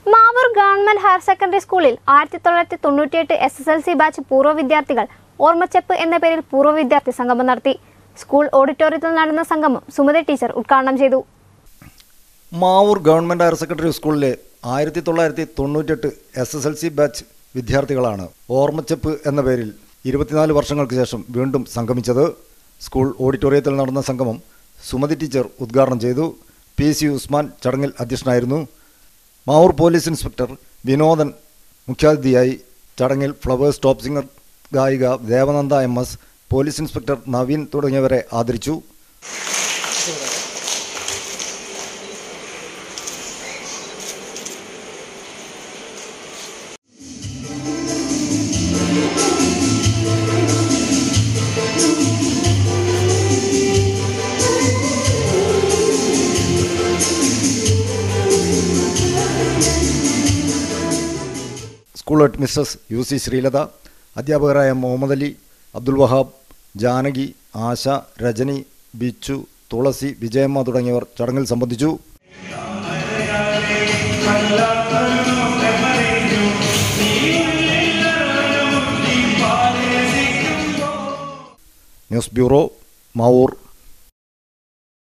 Mavoor government higher secondary സ്കൂളിൽ ആയിരത്തി തൊള്ളായിരത്തി തൊണ്ണൂറ്റിയെട്ട് S S L C batch പൂർവ്വ വിദ്യാർത്ഥികൾ ഓർമ്മച്ചെപ്പ് എന്ന പേരിൽ പൂർവ്വ വിദ്യാർത്ഥി സംഗമം നടത്തി സ്കൂൾ ഓഡിറ്റോറിയത്തിൽ നടന്ന സംഗമം സുമതി ടീച്ചർ ഉദ്ഘാടനം ചെയ്തു മാവൂർ ഗവൺമെൻറ് ഹയർ സെക്കൻഡറി സ്കൂളിലെ ആയിരത്തി തൊള്ളായിരത്തി തൊണ്ണൂറ്റെട്ട് S S L C batch വിദ്യാർത്ഥികളാണ് ഓർമ്മച്ചെപ്പ് എന്ന പേരിൽ ഇരുപത്തിനാല് വർഷങ്ങൾക്ക് ശേഷം വീണ്ടും സംഗമിച്ചത് സ്കൂൾ ഓഡിറ്റോറിയത്തിൽ നടന്ന സംഗമം സുമതി ടീച്ചർ ഉദ്ഘാടനം ചെയ്തു പി സി ഉസ്മാൻ ചടങ്ങിൽ അധ്യക്ഷനായിരുന്നു മാവൂർ പോലീസ് ഇൻസ്പെക്ടർ വിനോദൻ മുഖ്യാതിഥിയായി ചടങ്ങിൽ ഫ്ലവേഴ്സ് ടോപ്പ് സിംഗർ ഗായിക Devananda M S police inspector Naveen തുടങ്ങിയവരെ ആദരിച്ചു school head Mrs U C Sreelatha അധ്യാപകരായ മുഹമ്മദ് അലി അബ്ദുൽ വഹാബ് ജാനകി ആശ രജനി ബിച്ചു തുളസി വിജയമ്മ തുടങ്ങിയവർ ചടങ്ങിൽ സംബന്ധിച്ചു ന്യൂസ് ബ്യൂറോ മാവൂർ